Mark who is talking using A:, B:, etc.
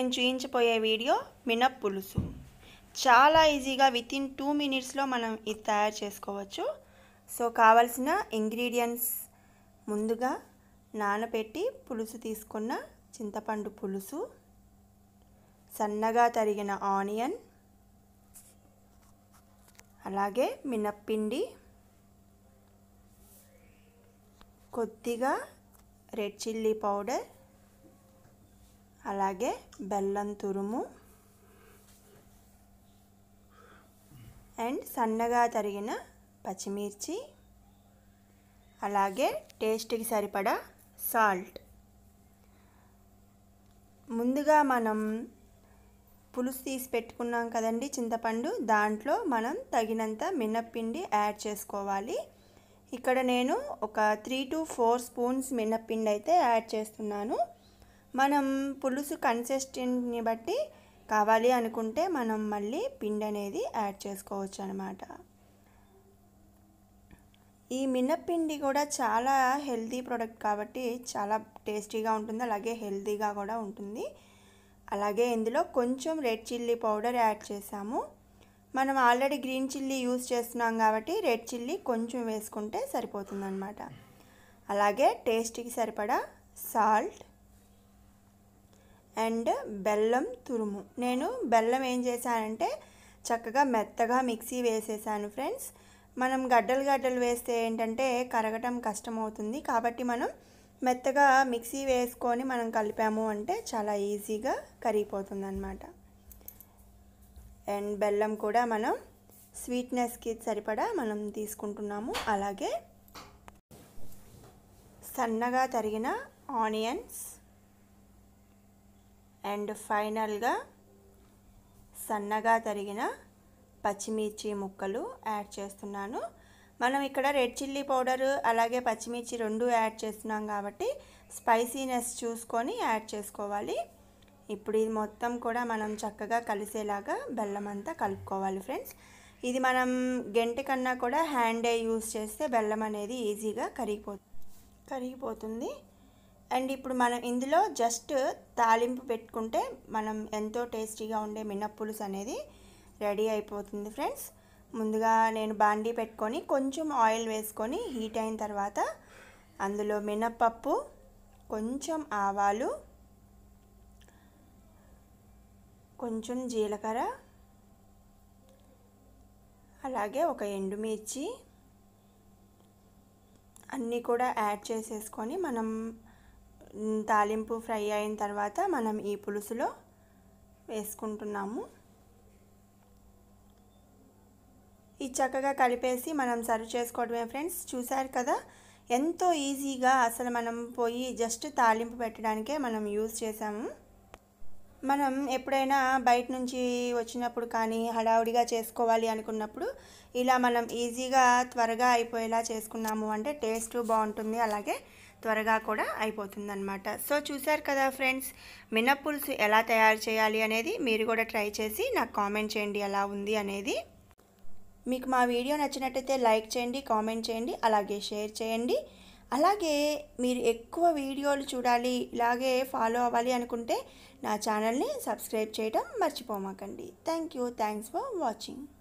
A: నేను చూయించబోయే వీడియో మినప్పులుసు చాలా ఈజీగా విత్ ఇన్ టూ మినిట్స్లో మనం ఇది తయారు చేసుకోవచ్చు సో కావలసిన ఇంగ్రీడియంట్స్ ముందుగా నానబెట్టి పులుసు తీసుకున్న చింతపండు పులుసు సన్నగా తరిగిన ఆనియన్ అలాగే మినప్పిండి కొద్దిగా రెడ్ చిల్లీ పౌడర్ అలాగే బెల్లం తురుము అండ్ సన్నగా తరిగిన పచ్చిమిర్చి అలాగే టేస్ట్కి సరిపడా సాల్ట్ ముందుగా మనం పులుసు తీసి పెట్టుకున్నాం కదండి చింతపండు దాంట్లో మనం తగినంత మినప్పిండి యాడ్ చేసుకోవాలి ఇక్కడ నేను ఒక త్రీ టు ఫోర్ స్పూన్స్ మినప్పిండి అయితే యాడ్ చేస్తున్నాను మనం పులుసు కన్సిస్టెంట్ని బట్టి కావాలి అనుకుంటే మనం మళ్ళీ పిండి అనేది యాడ్ చేసుకోవచ్చు అనమాట ఈ మినప్పిండి కూడా చాలా హెల్తీ ప్రోడక్ట్ కాబట్టి చాలా టేస్టీగా ఉంటుంది అలాగే హెల్తీగా కూడా ఉంటుంది అలాగే ఇందులో కొంచెం రెడ్ చిల్లీ పౌడర్ యాడ్ చేసాము మనం ఆల్రెడీ గ్రీన్ చిల్లీ యూస్ చేస్తున్నాం కాబట్టి రెడ్ చిల్లీ కొంచెం వేసుకుంటే సరిపోతుందన్నమాట అలాగే టేస్ట్కి సరిపడా సాల్ట్ అండ్ బెల్లం తురుము నేను బెల్లం ఏం చేశానంటే చక్కగా మెత్తగా మిక్సీ వేసేసాను ఫ్రెండ్స్ మనం గడ్డలు గడ్డలు వేస్తే ఏంటంటే కరగటం కష్టమవుతుంది కాబట్టి మనం మెత్తగా మిక్సీ వేసుకొని మనం కలిపాము అంటే చాలా ఈజీగా కరిగిపోతుంది అనమాట అండ్ బెల్లం కూడా మనం స్వీట్నెస్కి సరిపడా మనం తీసుకుంటున్నాము అలాగే సన్నగా తరిగిన ఆనియన్స్ అండ్ ఫైనల్గా సన్నగా తరిగిన పచ్చిమిర్చి ముక్కలు యాడ్ చేస్తున్నాను మనం ఇక్కడ రెడ్ చిల్లీ పౌడర్ అలాగే పచ్చిమిర్చి రెండు యాడ్ చేస్తున్నాం కాబట్టి స్పైసీనెస్ చూసుకొని యాడ్ చేసుకోవాలి ఇప్పుడు ఇది మొత్తం కూడా మనం చక్కగా కలిసేలాగా బెల్లం అంతా కలుపుకోవాలి ఫ్రెండ్స్ ఇది మనం గంట కన్నా కూడా హ్యాండే యూస్ చేస్తే బెల్లం అనేది ఈజీగా కరిగిపో కరిగిపోతుంది అండ్ ఇప్పుడు మనం ఇందులో జస్ట్ తాలింపు పెట్టుకుంటే మనం ఎంతో టేస్టీగా ఉండే మినప్పులుసు అనేది రెడీ అయిపోతుంది ఫ్రెండ్స్ ముందుగా నేను బాండీ పెట్టుకొని కొంచెం ఆయిల్ వేసుకొని హీట్ అయిన తర్వాత అందులో మినప్పప్పు కొంచెం ఆవాలు కొంచెం జీలకర్ర అలాగే ఒక ఎండుమిర్చి అన్నీ కూడా యాడ్ చేసేసుకొని మనం తాలింపు ఫ్రై అయిన తర్వాత మనం ఈ పులుసులో వేసుకుంటున్నాము ఇది చక్కగా కలిపేసి మనం సర్వ్ చేసుకోవడమే ఫ్రెండ్స్ చూసారు కదా ఎంతో ఈజీగా అసలు మనం పోయి జస్ట్ తాలింపు పెట్టడానికే మనం యూజ్ చేసాము మనం ఎప్పుడైనా బయట నుంచి వచ్చినప్పుడు కానీ హడావుడిగా చేసుకోవాలి అనుకున్నప్పుడు ఇలా మనం ఈజీగా త్వరగా అయిపోయేలా చేసుకున్నాము అంటే టేస్ట్ బాగుంటుంది అలాగే త్వరగా కూడా అయిపోతుంది అనమాట సో చూసారు కదా ఫ్రెండ్స్ మినప్పులుసు ఎలా తయారు చేయాలి అనేది మీరు కూడా ట్రై చేసి నాకు కామెంట్ చేయండి ఎలా ఉంది అనేది మీకు మా వీడియో నచ్చినట్టయితే లైక్ చేయండి కామెంట్ చేయండి అలాగే షేర్ చేయండి అలాగే మీరు ఎక్కువ వీడియోలు చూడాలి ఇలాగే ఫాలో అవ్వాలి అనుకుంటే నా ఛానల్ని సబ్స్క్రైబ్ చేయడం మర్చిపోమాకండి thank you thanks for watching